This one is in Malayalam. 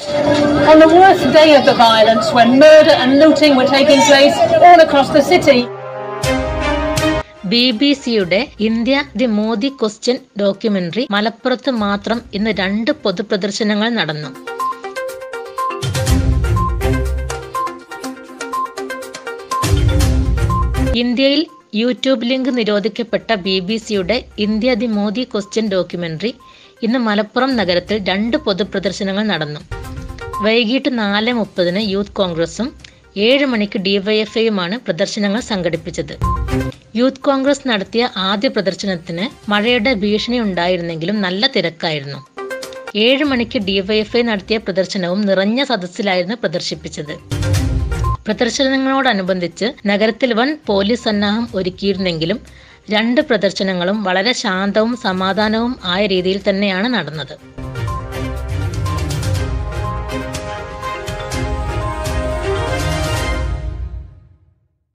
On the worst day of the violence, when murder and looting were taking place all across the city, B B സിയുടെ India the Modi question documentary മലപ്പുറത്ത് മാത്രം ഇന്ന് രണ്ട് പൊതുപ്രദർശനങ്ങൾ നടന്നു ഇന്ത്യയിൽ യൂട്യൂബ് ലിങ്ക് നിരോധിക്കപ്പെട്ട ബി ബി സിയുടെ India the Modi question documentary ഇന്ന് മലപ്പുറം നഗരത്തിൽ രണ്ട് പൊതുപ്രദർശനങ്ങൾ നടന്നു വൈകിട്ട് നാല് മുപ്പതിന് യൂത്ത് കോൺഗ്രസും ഏഴ് മണിക്ക് ഡിവൈഎഫ്ഐയുമാണ് പ്രദർശനങ്ങൾ സംഘടിപ്പിച്ചത് യൂത്ത് കോൺഗ്രസ് നടത്തിയ ആദ്യ പ്രദർശനത്തിന് മഴയുടെ ഭീഷണി ഉണ്ടായിരുന്നെങ്കിലും നല്ല തിരക്കായിരുന്നു ഏഴ് മണിക്ക് ഡിവൈഎഫ്ഐ നടത്തിയ പ്രദർശനവും നിറഞ്ഞ സദസ്സിലായിരുന്നു പ്രദർശിപ്പിച്ചത് പ്രദർശനങ്ങളോടനുബന്ധിച്ച് നഗരത്തിൽ വൻ പോലീസ് സന്നാഹം ഒരുക്കിയിരുന്നെങ്കിലും രണ്ട് പ്രദർശനങ്ങളും വളരെ ശാന്തവും സമാധാനവും ആയ രീതിയിൽ തന്നെയാണ് നടന്നത്